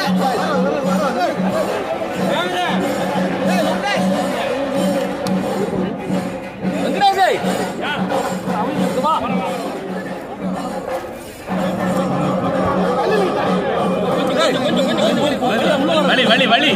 வலி வலி வலி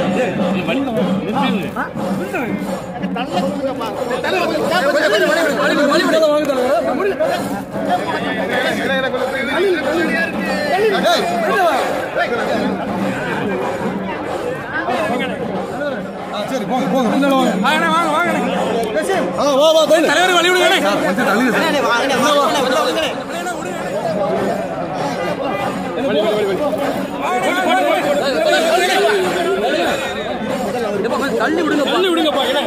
சரி போங்க போங்க முன்னால வாங்க வாங்க வாங்க வாங்க ஆ வா வா போய் தலைவர் வழி விடுங்க கொஞ்சம் தள்ளி தள்ளி விடுங்க தள்ளி விடுங்கப்பா என்ன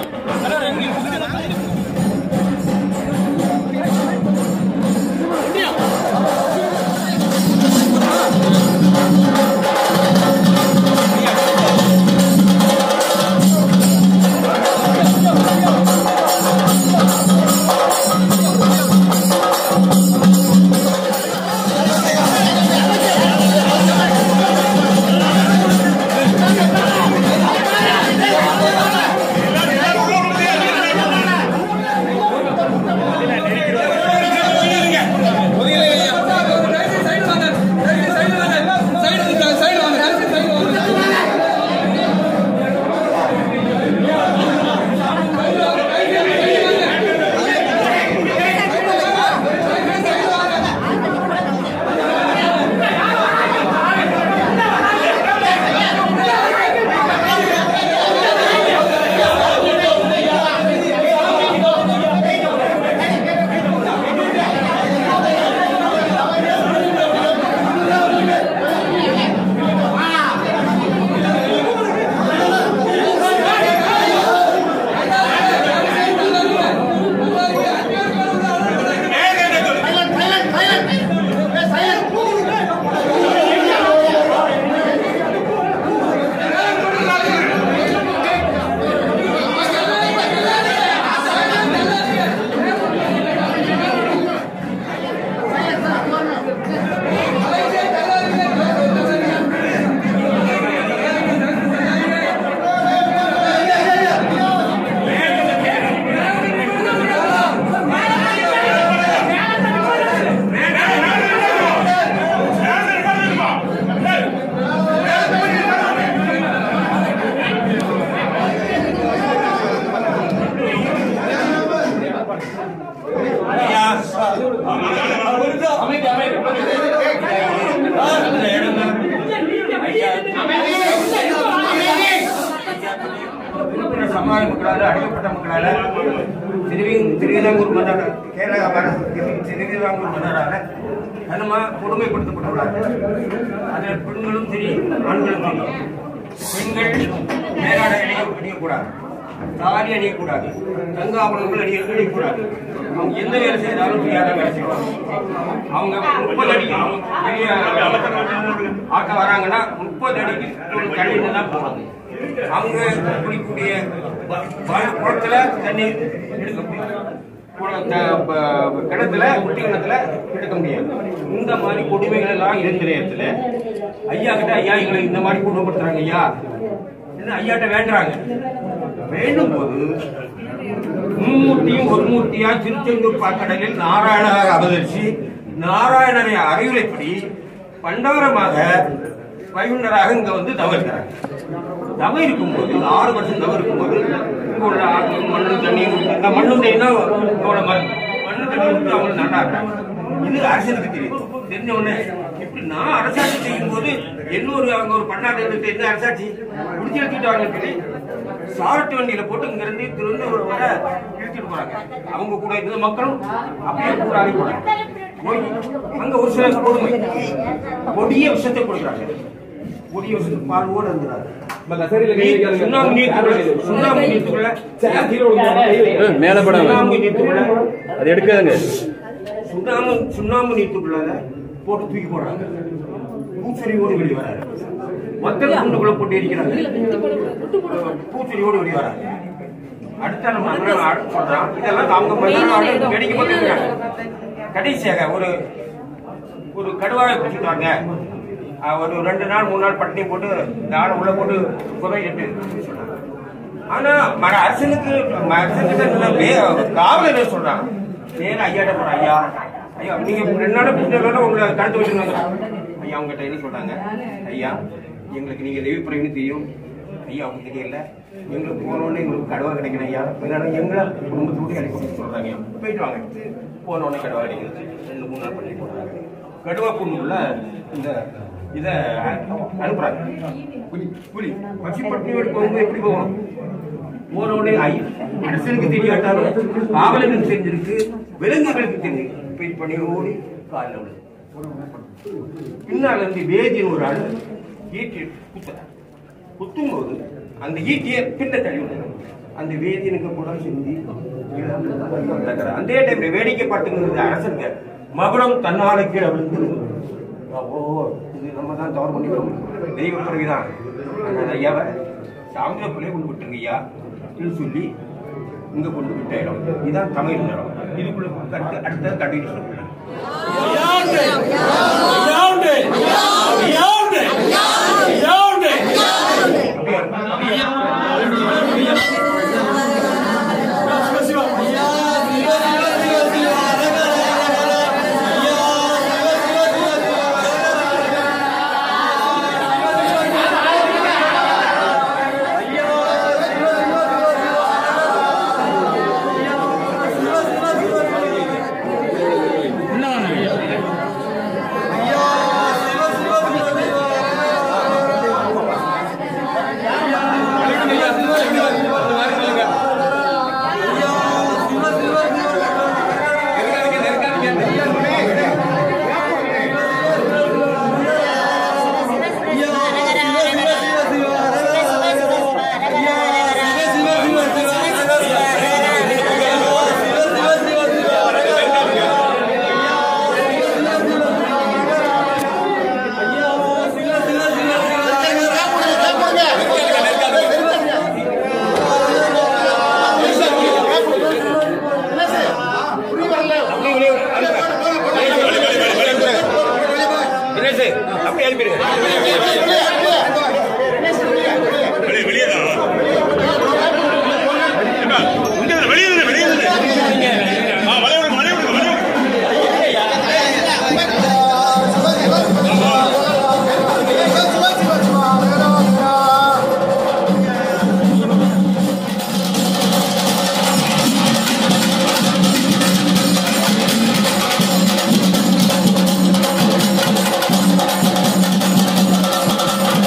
சமாள மக்களால அழைக்கப்பட்ட மக்களால திருவி- திருவிதாங்கூர் மன்னர் கேரள அரசு திரு- திருவிதாங்கூர் மன்னரால கனமா கொடுமைப்படுத்தப்பட்டுள்ளார்கள் அதில் பெண்களும் சரி ஆண்களும் சரி பெண்கள் மேலாடை அணிய அணியக்கூடாது தாலி அணியக்கூடாது தங்க ஆபரணங்கள் அணிய அணியக்கூடாது அவங்க எந்த வேலை செய்தாலும் ஃப்ரீயாக வேலை செய்வாங்க அவங்க முப்பது அடி பெரிய ஆட்ட வராங்கன்னா முப்பது அடிக்கு ஒரு தண்ணி தான் போகணும் அவங்க குடிக்கக்கூடிய வ- வ- குளத்துல தண்ணி எடுக்க முடியாது குள- த- ப- கிணத்துல குட்டி கிணத்துல எடுக்க முடியாது இந்த மாதிரி கொடுமைகள் எல்லாம் இருந்த நேரத்துல ஐயா கிட்ட ஐயா எங்களை இந்த மாதிரி கொடுமைப்படுத்துறாங்க ஐயா என்ன ஐயாட்ட வேண்டுறாங்க வேண்டும் போது மும்மூர்த்தியும் ஒரு மூர்த்தியா திருச்செந்தூர் பாக்கடலில் நாராயணர் அவதரிச்சு நாராயணரை அறிவுரைப்படி பண்டாரமாக வைகுண்டராக இங்க வந்து தவம் இருக்கிறாங்க தவம் இருக்கும்போது ஆறு வருஷம் தவம் இருக்கும்போது இங்க உள்ள ஆ- மண்ணு தண்ணி இந்த மண்ணு தண்ணினா இங்க உள்ள மண் மண்ணு தண்ணி விட்டு அவங்க நட்டாக்குறாங்க இது அரசியலுக்கு தெரியும் தெரிஞ்ச உடனே இப்படி நான் அரசாட்சி செய்யும் போது இன்னொரு அவங்க ஒரு பன்னாட்டு எடுத்து என்ன அரசாட்சி முடிச்சு எடுத்துட்டு வாங்கன்னு சொல்லி சாரட்டு வண்டியில போட்டு இங்க இருந்து திருவண்ணூர் வர இழுத்துட்டு போறாங்க அவங்க கூட இருந்த மக்களும் அப்படியே கூட அனுப்பி போறாங்க போய் அங்க ஒரு சில கொடுமை கொடிய விஷத்தை கொடுக்குறாங்க கொடிய விஷத்துக்கு பார்வோடு இருந்தாங்க சுண்ணாம்பு நீத்துக்குள்ள சுண்ணாம்பு நீத்துக்குள்ள மேல படம் சுண்ணாம்பு நீத்துக்குள்ள அது எடுக்காதுங்க சுண்ணாம்பு சுண்ணாம்பு நீத்துக்குள்ள போட்டு தூக்கி போடுறாங்க பூச்செறியோடு வெளியே வராரு மொத்தம் குண்டுக்குள்ள போட்டு எரிக்கிறாங்க பூச்செறியோடு வெளியே வராங்க அடுத்த நம்ம அண்ணன் ஆடு சொல்றான் இதெல்லாம் அவங்க மன்னன் வேடிக்கை பார்த்துருக்காங்க கடைசியாக ஒரு ஒரு கடுவாயை பிடிச்சிட்டாங்க அஹ், ஒரு ரெண்டு நாள் மூணு நாள் பட்டினி போட்டு இந்த ஆளை உள்ள போட்டு புதையிட்டு சொன்னாங்க ஆனா மர அரசனுக்கு ம- அரசனுக்கு நல்ல வே- காவலர் என்ன சொல்றாங்க நேரம் ஐயாட்ட போற ஐயா ஐயா நீங்க ரெண்டு நாள் பிடிச்சா உங்களை கருத்து வச்சுருவாங்க ஐயா உங்ககிட்ட என்ன சொல்றாங்க ஐயா எங்களுக்கு நீங்க தெய்வப்புறம்னு தெரியும் ஐயா அவங்க தெரியல எங்களுக்கு போனோடனே எங்களுக்கு கடவை கிடைக்கணும் ஐயா அதனால எங்களை குடும்பத்தோடு அனுப்பி சொல்றாங்க ஐயா. போயிட்டு வாங்க போனோடனே கடவை கிடைக்குது ரெண்டு மூணு நாள் பண்ணி போடுறாங்க கடுவா பொண்ணுள்ள இந்த இதை அனுப்புறாங்க புலி புலி பசி பட்டினியோடு போகும்போது எப்படி போகணும் போனோடனே ஐ அரசனுக்கு தெரியாட்டாலும் காவலனுக்கு தெரிஞ்சிருக்கு விலங்குகளுக்கு தெரிஞ்சிருக்கு போய் பண்ணி ஓடி காலில் விழுது பின்னால இருந்து வேதியின் ஒரு ஆள் ஈட்டி குத்துறான் குத்தும்போது அந்த ஈட்டியை பின்ன தள்ளி விடுறாங்க. அந்த வேதியனுக்கு கூட சிந்தி கிடக்குறான். அந்த டைம்ல வேடிக்கை பார்த்துங்கிறது அரசனுக்கு மகுடம் தன்னால கீழே விழுந்து ஓ இது நம்ம தான் தவறு பண்ணிக்கிறோம் தெய்வ பிறகுதான் அதனால ஐயாவை சாமியில பிள்ளைய கொண்டு விட்டுருங்க ஐயா இது சொல்லி இங்க கொண்டு விட்ட இடம் இதுதான் தமிழ் இடம் இதுக்குள்ள கட்டு அடுத்த கண்டினியூ சொல்றேன் தினேஷ் அப்படி அனுப்பிடுங்க வெளியே வெளியே தான் ஏப்பா, இங்க இரு, வெளியே இரு, வெளியே இரு. ஆ, வளைய விடுங்க, வளைய விடுங்க, வளைய விடுங்க. ஆ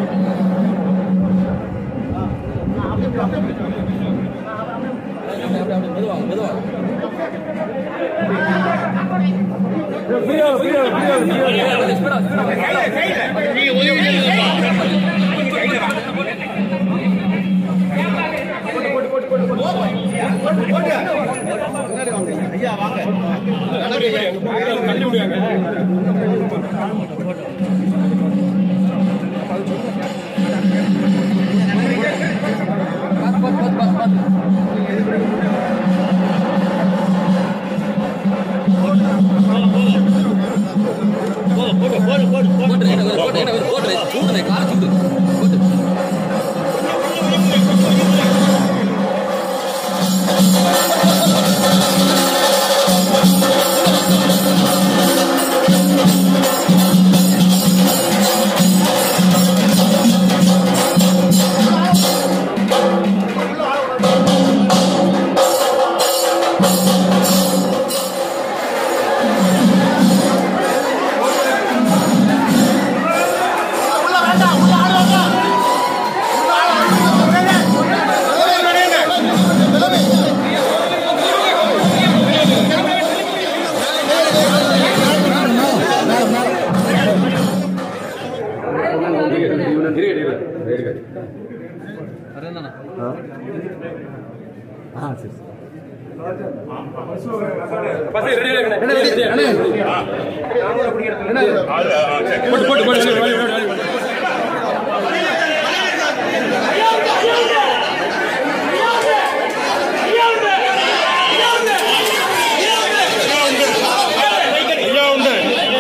ஐயா உண்டு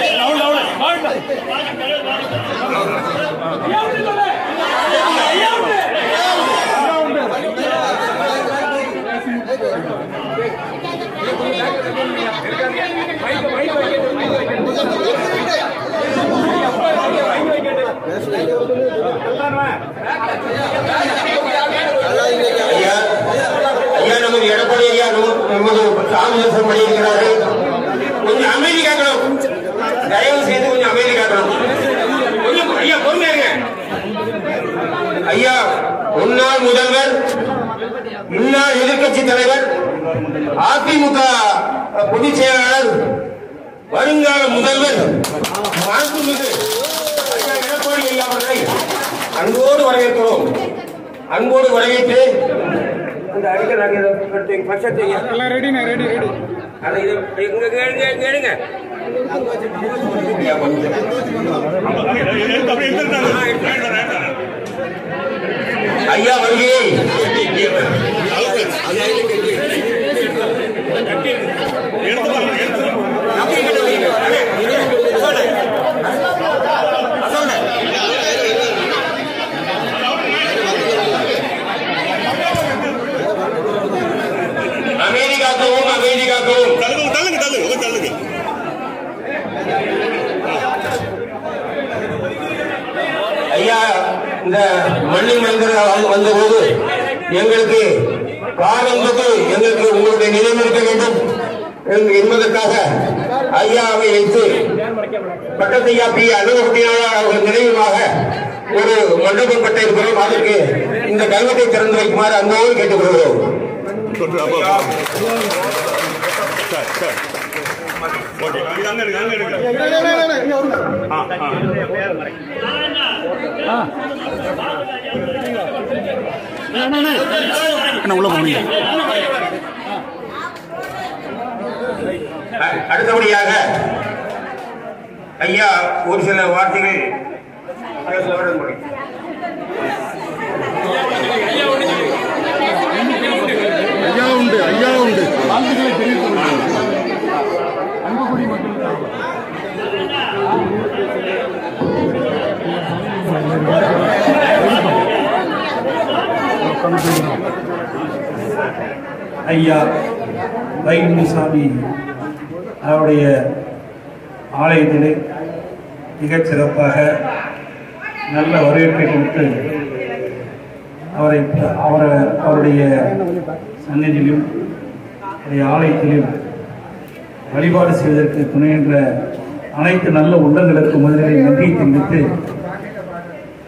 ஐயா ஐயா நமது எடப்பாடி ஐயா நமது நமது சாமி தரிசனம் பண்ணியிருக்கிறார்கள் கொஞ்சம் அமைதி காக்கணும் தயவு செய்து கொஞ்சம் அமைதி காக்கணும் கொஞ்சம் ஐயா பொறுமையா இருங்க ஐயா முன்னாள் முதல்வர் முன்னாள் எதிர்க்கட்சி தலைவர் அதிமுக பொதுச் செயலாளர் வருங்கால முதல்வர் மாண்புமிகு ஐயா எடப்பாடி ஐயா அவர்களை அன்போடு வரவேற்கிறோம் அன்போடு வரவேற்று அந்த அடிக்கல் எடுத்து பட்சத்தை எல்லாம் ரெடிண்ணே ரெடி ரெடி அதை இது இங்க கேளுங்க கேளுங்க ஐயா, கொஞ்சம். எடுத்து அப்படியே எடுத்துட்டாங்க ஐயா வருகையை எடுத்துட்டாங்க எடுத்துட்டாங்க அமைதி காக்கவும் அமைதி காக்கவும் தள்ளுங்க தள்ளுங்க தள்ளுங்க கொஞ்சம் தள்ளுங்க ஐயா இந்த மண்ணின் மைந்தர் வந்தபோது எங்களுக்கு காலத்துக்கு எங்களுக்கு உங்களுடைய நினைவு இருக்க வேண்டும் என்- என்பதற்காக ஐயாவை வைத்து பட்டத்தையா பி அனுபவத்தினாளர் அவர்கள் நினைவுமாக ஒரு மண்டபம் கட்ட இருக்கிறோம் அதற்கு இந்த கல்வத்தை திறந்து வைக்குமாறு அன்போடு கேட்டுக்கொள்கிறோம் தொட்டு அப்போ சார் சார் ஓகே இது அங்க எடுங்க அங்க எடுங்க ஆ ஆ அ- அடுத்தபடியாக ஐயா ஒரு சில வார்த்தைகள் பேச வேண்டும். ஐயா உண்டு ஐயா உண்டு ஐயா வைகுண்டசாமி அவருடைய ஆலயத்திலே மிகச் சிறப்பாக நல்ல வரவேற்பை கொடுத்து அவரை அவரை அவருடைய சந்நிதியிலும் அவருடைய ஆலயத்திலும் வழிபாடு செய்வதற்கு துணைகின்ற அனைத்து நல்ல உள்ளங்களுக்கு முதலில் நன்றியை தெரிவித்து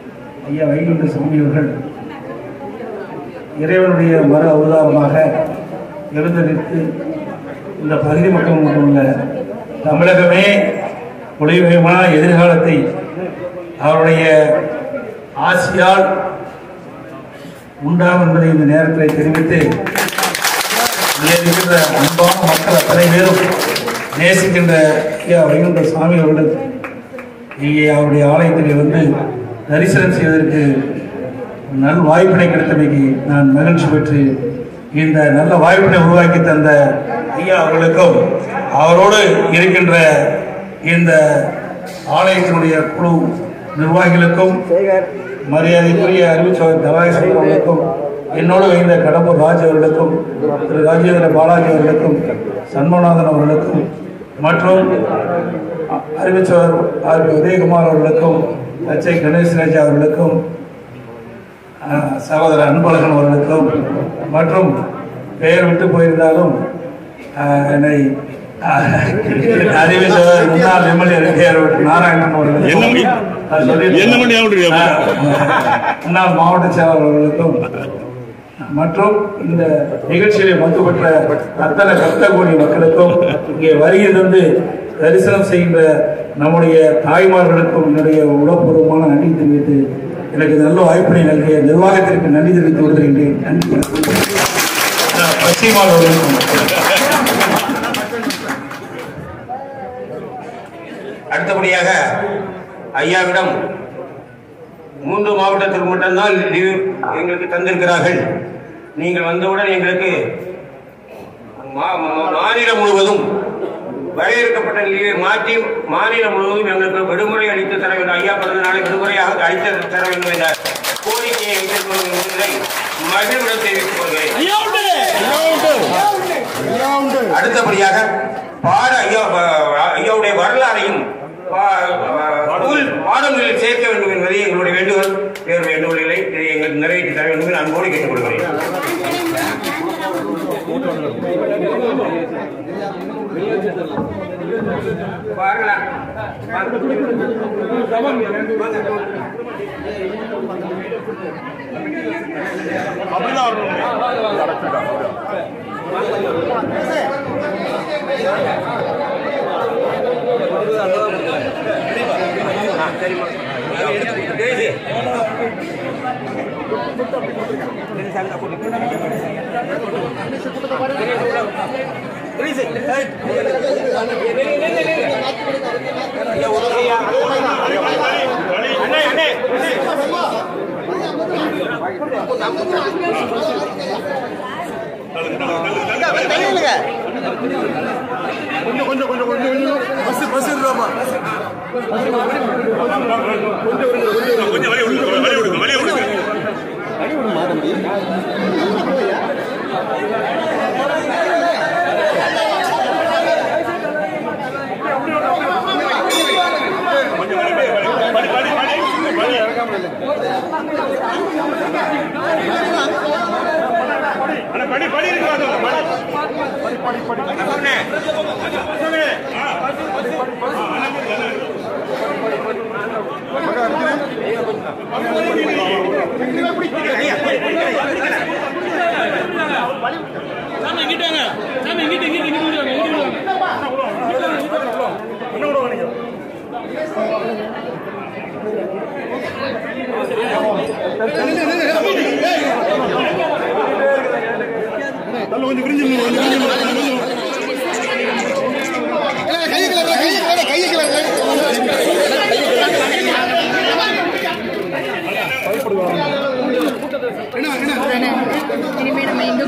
ஐயா வைகுண்ட சுவாமி அவர்கள் இறைவனுடைய மறு அவதாரமாக எழுந்து நிற்று இந்த பகுதி மக்கள் மட்டுமல்ல தமிழகமே ஒளிமயமான எதிர்காலத்தை அவருடைய ஆசியால் உண்டாம் என்பதை இந்த நேரத்தில் தெரிவித்து இங்கே இருக்கின்ற அன்பான மக்கள் அத்தனை பேரும் நேசிக்கின்ற ஐயா வைகுண்ட சுவாமி அவர்கள் இங்கே அவருடைய ஆலயத்தில் வந்து தரிசனம் செய்வதற்கு நல் வாய்ப்பினை கிடைத்தமைக்கு நான் மகிழ்ச்சி பெற்று இந்த நல்ல வாய்ப்பினை உருவாக்கி தந்த ஐயா அவர்களுக்கும் அவரோடு இருக்கின்ற இந்த ஆலயத்தினுடைய குழு நிர்வாகிகளுக்கும் மரியாதைக்குரிய அறிவிச்சவர் தலாயசன் அவர்களுக்கும் என்னோடு வைந்த கடம்பூர் ராஜ் அவர்களுக்கும் திரு ராஜேந்திர பாலாஜி அவர்களுக்கும் சண்முகநாதன் அவர்களுக்கும் மற்றும் அ- அறிவிச்சவர் ஆர் பி உதயகுமார் அவர்களுக்கும் எச் ஐ கணேஷ் ராஜா அவர்களுக்கும் அஹ், சகோதரர் அன்பழகன் அவர்களுக்கும் மற்றும் பெயர் விட்டு போயிருந்தாலும் அஹ், என்னை அஹ், அறிவிச்சவர் முன்னாள் எம்எல்ஏ நாராயணன் அவர்களுக்கும் என்ன மணி? நான் சொல்லியிருந்தேன். என்ன மணி அவருடைய? அஹ், முன்னாள் மாவட்ட செயலாளர் அவர்களுக்கும் மற்றும் இந்த நிகழ்ச்சியிலே பங்கு பெற்ற அத்தனை பக்த கோடி மக்களுக்கும் இங்கே வருகை தந்து தரிசனம் செய்கின்ற நம்முடைய தாய்மார்களுக்கும் என்னுடைய உடற்பூர்வமான நன்றி தெரிவித்து எனக்கு நல்ல வாய்ப்பினை நல்கிய நிர்வாகத்திற்கு நன்றி தெரிவித்து வருகின்றேன் நன்றி அஹ், பச்சைமால் அவர்களுக்கும் அடுத்தபடியாக ஐயாவிடம் மூன்று மாவட்டத்திற்கு மட்டும்தான் லீவு எங்களுக்கு தந்திருக்கிறார்கள் நீங்கள் வந்தவுடன் எங்களுக்கு மா- மா- மாநிலம் முழுவதும் வரையறுக்கப்பட்ட லீவை மாற்றி மாநிலம் முழுவதும் எங்களுக்கு விடுமுறை அளித்து தர வேண்டும் ஐயா பிறந்த நாளை விடுமுறையாக அளித்து தர வேண்டும் என்ற கோரிக்கையை வைத்திருக்கிறோம் என்பதை மகிழ்வுடன் தெரிவித்துக் கொள்கிறேன் அடுத்தபடியாக பாட ஐயா வ- ஐயாவுடைய வரலாறையும் பா- ஸ்கூல் பாடங்களில் சேர்க்க வேண்டும் என்பதை எங்களுடைய வேண்டுகோள் வேறு வேண்டுகோள்களை இதை எங்களுக்கு நிறைவேற்றி தர வேண்டும் என்று அன்போடு கேட்டுக்கொள்கிறேன் பாருங்களா கொஞ்சம் கொஞ்சம் கொஞ்சம் கொஞ்சம் கொஞ்சம் பஸ் பஸ் இருக்காமா கொஞ்சம் வழி விடுங்க வழி விடுங்க வழி விடுங்க படி படி படி படி அண்ணா படி படி இருக்காது படி சாமி இங்கிட்டு வாங்க சாமி இங்கிட்டு இங்கிட்டு இங்கிட்டு வாங்க இங்கிட்டு வாங்க நல்ல கொஞ்சம் விரிஞ்சு நில்லு, கொஞ்சம் விரிஞ்சு நில்லு, கொஞ்சம் விரிஞ்சு நில்லு. இனிமே நம்ம எங்க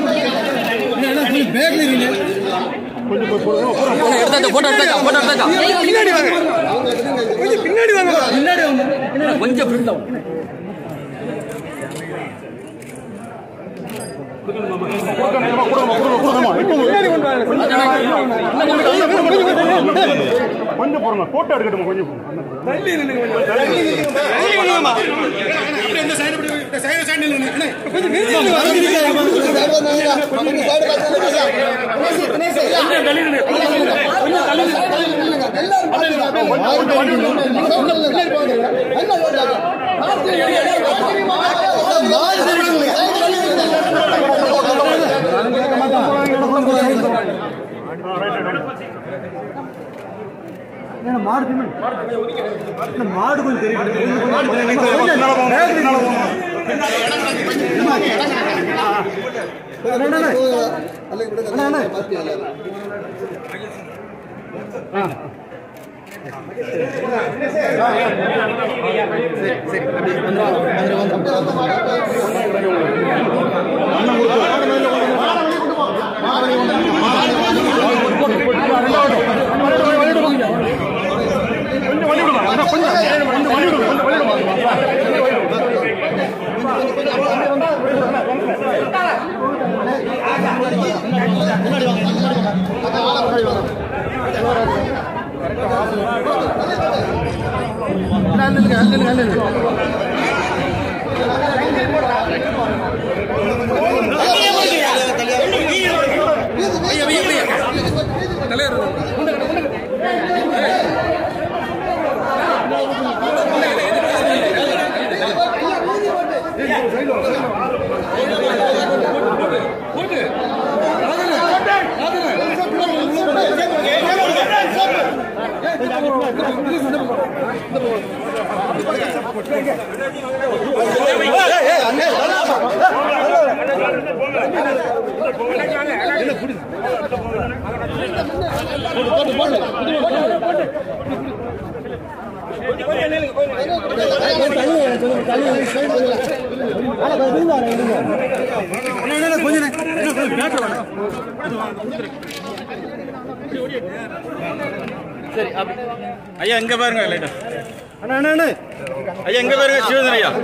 கொடுக்கணுமா, கொடுக்கணுமா, கொடுக்கணுமா, கொடுக்கணுமா. இப்போ கொஞ்சம் போடுங்க போட்டோ எடுக்கட்டுமா கொஞ்சம் எல்லாரும் ஐயா இங்க பாருங்க லைட்டா ஐயா இங்க பாருங்க சிவதன் ஐயா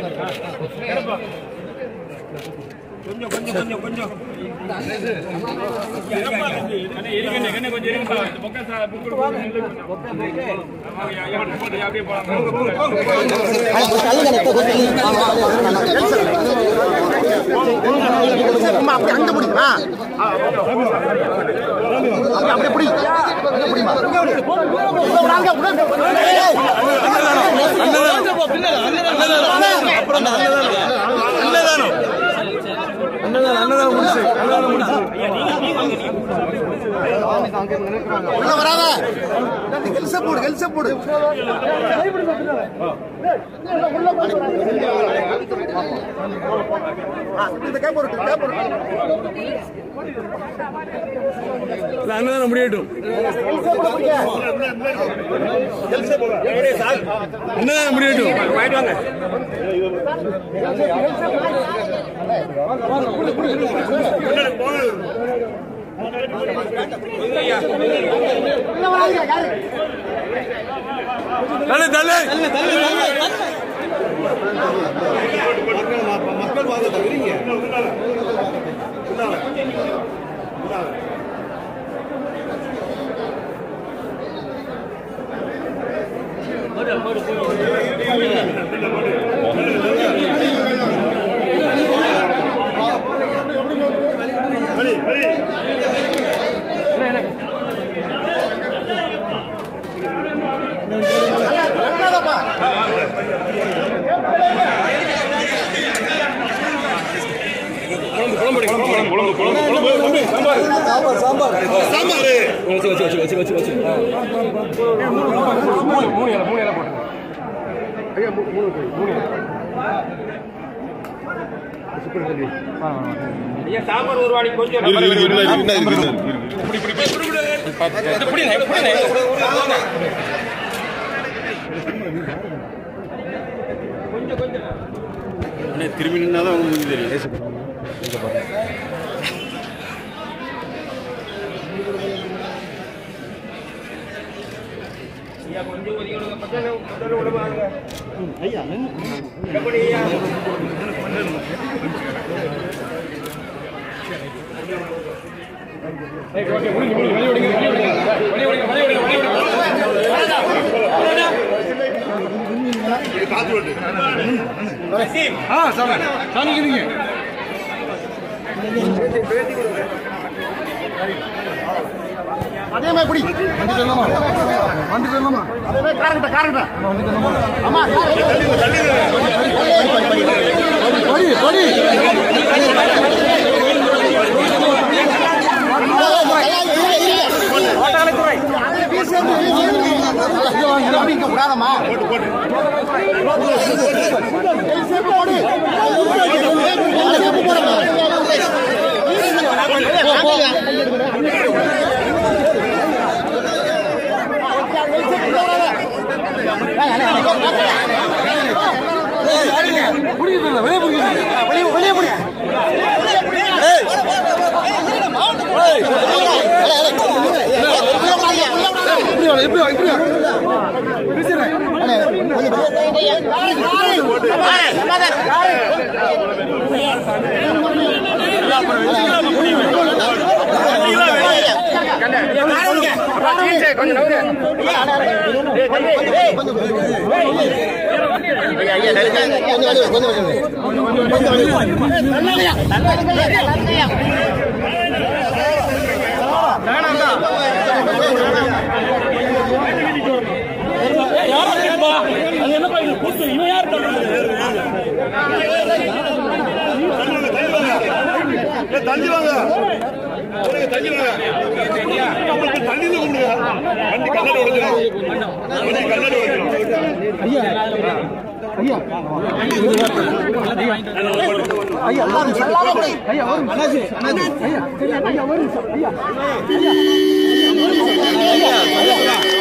அன்னதானம் முடியட்டும் அன்னதானம் முடியட்டும் தலை தலை ஐயா சாம்பார் ஒரு வாடி கொஞ்சம் திரும்பி நின்னாதான் உங்களுக்கு தெரியும் ஐயா கொஞ்சம் ஒதுக்கி விடுங்க கொஞ்சம் கொஞ்சம் விடுவாங்க ஐயா எப்படி ஐயா அதே மாதிரி பிடி வண்டி சொல்லலாமா வண்டி சொல்லலாமா அதே மாதிரி காரங்கிட்ட காரங்கிட்ட ஆமா படி படி விடாதம்மா யாரா கேட்பா அது என்னப்பா இது கூத்து இவன் யார் தள்ளுறது? ஏய், தள்ளி வாங்க ஒரே தள்ளி வாங்க உங்களுக்கு தள்ளியில கொடுங்க வண்டி கண்ணாடி உடைஞ்சிடும் வண்டி கண்ணாடி உடைஞ்சிடும் ஐயா